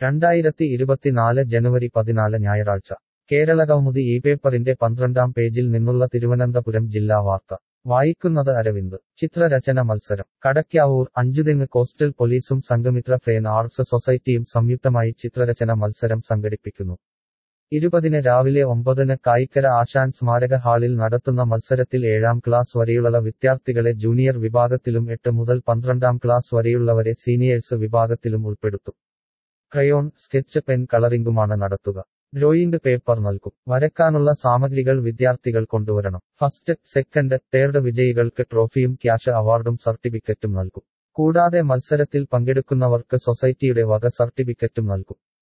രണ്ടായിരത്തി ഇരുപത്തിനാല് ജനുവരി പതിനാല് ഞായറാഴ്ച കേരളകൗമുദി ഈ പേപ്പറിന്റെ പന്ത്രണ്ടാം പേജിൽ നിന്നുള്ള തിരുവനന്തപുരം ജില്ലാ വാർത്ത വായിക്കുന്നത് അരവിന്ദ് ചിത്രരചന മത്സരം കടയ്ക്കാവൂർ അഞ്ചുതെങ്ങ് കോസ്റ്റൽ പോലീസും സംഘമിത്ര ഫെൻ ആർട്സ് സൊസൈറ്റിയും സംയുക്തമായി ചിത്രരചന മത്സരം സംഘടിപ്പിക്കുന്നു ഇരുപതിന് രാവിലെ ഒമ്പതിന് കായിക്കര ആശാൻ സ്മാരക ഹാളിൽ നടത്തുന്ന മത്സരത്തിൽ ഏഴാം ക്ലാസ് വരെയുള്ള വിദ്യാർത്ഥികളെ ജൂനിയർ വിഭാഗത്തിലും എട്ട് മുതൽ പന്ത്രണ്ടാം ക്ലാസ് വരെയുള്ളവരെ സീനിയേഴ്സ് വിഭാഗത്തിലും ഉൾപ്പെടുത്തും ക്രയോൺ സ്കെച്ച് പെൻ കളറിംഗുമാണ് നടത്തുക ഡ്രോയിംഗ് പേപ്പർ നൽകും വരക്കാനുള്ള സാമഗ്രികൾ വിദ്യാർത്ഥികൾ കൊണ്ടുവരണം ഫസ്റ്റ് സെക്കൻഡ് തേർഡ് വിജയികൾക്ക് ട്രോഫിയും ക്യാഷ് അവാർഡും സർട്ടിഫിക്കറ്റും നൽകും കൂടാതെ മത്സരത്തിൽ പങ്കെടുക്കുന്നവർക്ക് സൊസൈറ്റിയുടെ വക സർട്ടിഫിക്കറ്റും നൽകും